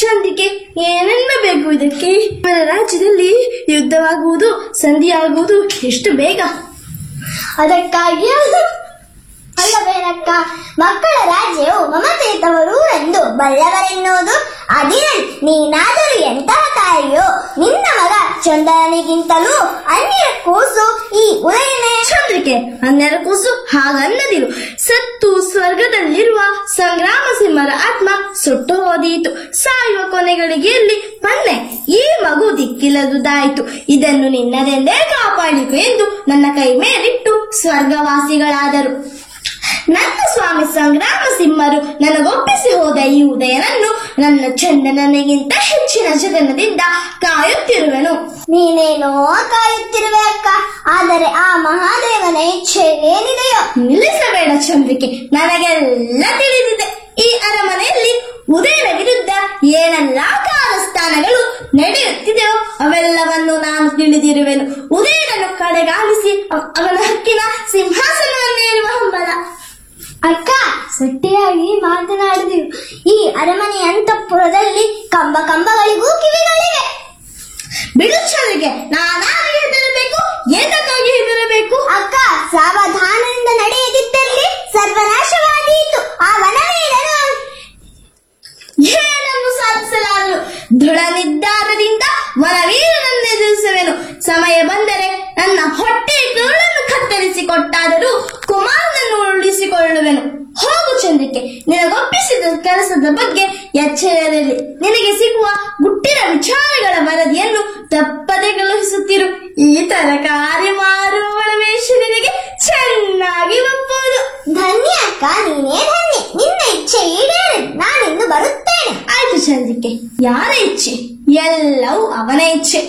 ಚಂದ್ರಿಕೆ ಏನೆನ್ನಬೇಕು ಇದಕ್ಕೆ మన ರಾಜ್ಯದಲ್ಲಿ ಯುದ್ಧವಾಗುವುದು ಸಂಧಿಯಾಗುವುದು ಎಷ್ಟು ಬೇಗ ಅದಕ್ಕಾಗಿ ಅಲ್ಲವೇನಕ್ಕ ಮಕ್ಕಳ ರಾಜ್ಯವು ಮಮತೆ ತವರೂರೆಂದು ಬಲ್ಲವರೆನ್ನುವುದು ಅದಿರಲಿ ನೀನಾದರೂ ಎಂತಹ ತಾಯಿಯೋ ನಿನ್ನ ಮಗ ಚಂದನಿಗಿಂತಲೂ ಅನ್ಯ ಕೂಸು ಈ ಉದಯನೇ ಚಂದ್ರಿಕೆ ಹನ್ನೆರ ಕೂಸು ಹಾಗನ್ನದಿರು ಸತ್ತು ಸ್ವರ್ಗದಲ್ಲಿರುವ ಸಂಗ್ರಾಮ ಸಿಂಹರ ಆತ್ಮ ಸುಟ್ಟು ಹೋದೀತು ಸಾಯುವ ಕೊನೆಗಳಿಗೆಯಲ್ಲಿ ಬಂದೆ ಈ ಮಗು ದಿಕ್ಕಿಲ್ಲದುದಾಯಿತು ಇದನ್ನು ನಿನ್ನದೆಂದೇ ಕಾಪಾಡಿಕು ಎಂದು ನನ್ನ ಕೈ ಮೇಲಿಟ್ಟು ಸ್ವರ್ಗವಾಸಿಗಳಾದರು ನನ್ನ ಸ್ವಾಮಿ ಸಂಗ್ರಾಮ ಸಿಂಹರು ನನಗೊಪ್ಪಿಸಿ ಹೋದ ಈ ಉದಯನನ್ನು ನನ್ನ ಚಂದನನಿಗಿಂತ ಹೆಚ್ಚಿನ ಜಗನದಿಂದ ಕಾಯುತ್ತಿರುವೆನು ನೀನೇನೋ ಕಾಯುತ್ತಿರುವೆ ಅಕ್ಕ ಆದರೆ ಆ ಮಹಾದೇವನ ಇಚ್ಛೆ ಏನಿದೆಯೋ ನಿಲ್ಲಿಸಬೇಡ ಚಂದ್ರಿಕೆ ನನಗೆಲ್ಲ ತಿಳಿದಿದೆ ಈ ಅರಮನೆಯಲ್ಲಿ ಉದಯನ ವಿರುದ್ಧ ಏನೆಲ್ಲ ಕಾಲಸ್ಥಾನಗಳು ನಡೆಯುತ್ತಿದೆಯೋ ಅವೆಲ್ಲವನ್ನು ನಾನು ತಿಳಿದಿರುವೆನು ಉದಯನನ್ನು ಕಡೆಗಾಣಿಸಿ ಅವ- ಅವನ ಹಕ್ಕಿನ ಸಿಂಹಾಸನವನ್ನೇರುವ ಹಂಬಲ ಅಕ್ಕ ಸಟ್ಟಿಯಾಗಿ ಮಾತನಾಡಿದೆವು ಈ ಅರಮನೆ ಅಂತಃಪುರದಲ್ಲಿ ಕಂಬ ಕಂಬಗಳಿಗೂ ಕಿವಿಗಳಿವೆ ಬಿಡು ಚಂದ್ರಿಕೆ ನಾನಾಗಿ ಹೆದರಬೇಕು ಏತಕ್ಕಾಗಿ ಹೆದರಬೇಕು ಅಕ್ಕ ಸಾವಧಾನದಿಂದ ನಡೆಯದಿದ್ದಲ್ಲಿ ಸರ್ವನಾಶವಾದೀತು ಆ ವನವೀರನು ಏನನ್ನು ಸಾಧಿಸಲಾರನು ದೃಢ ನಿರ್ಧಾರದಿಂದ ವನವೀರನನ್ನೆದುರಿಸುವೆನು ಸಮಯ ಬಂದರೆ ನನ್ನ ಹೊಟ್ಟೆ ಕರುಳನ್ನು ಕತ್ತರಿಸಿ ಕೊಟ್ಟಾದರೂ ಕುಮಾರನನ್ನು ಉಳಿಸಿಕೊಳ್ಳುವೆನು ಹೋಗು ಚಂದ್ರಿಕೆ ನಿನಗೊಪ್ಪಿಸಿದ ಕೆಲಸದ ಬಗ್ಗೆ ಎಚ್ಚರದಲ್ಲಿ ನಿನಗೆ ಸಿಗುವ ಗುಟ್ಟಿನ ವಿಚಾರಗಳ ವರದಿಯನ್ನು ತಪ್ಪದೆ ಕಳುಹಿಸುತ್ತಿರು ಈ ತರಕಾರಿ ಮಾರುವವಳ ವೇಷ ನಿನಗೆ ಚೆನ್ನಾಗಿ ಒಪ್ಪುವುದು ಧನ್ಯ ಅಕ್ಕ ನೀನೇ ಧನ್ಯ ನಿನ್ನ ಇಚ್ಛೆ ಈಡೇರಿ ನಾನಿಂದು ಬರುತ್ತೇನೆ ಆಯ್ತು ಚಂದ್ರಿಕೆ ಯಾರ ಇಚ್ಛೆ ಎಲ್ಲವೂ ಅವನ ಇಚ್ಛೆ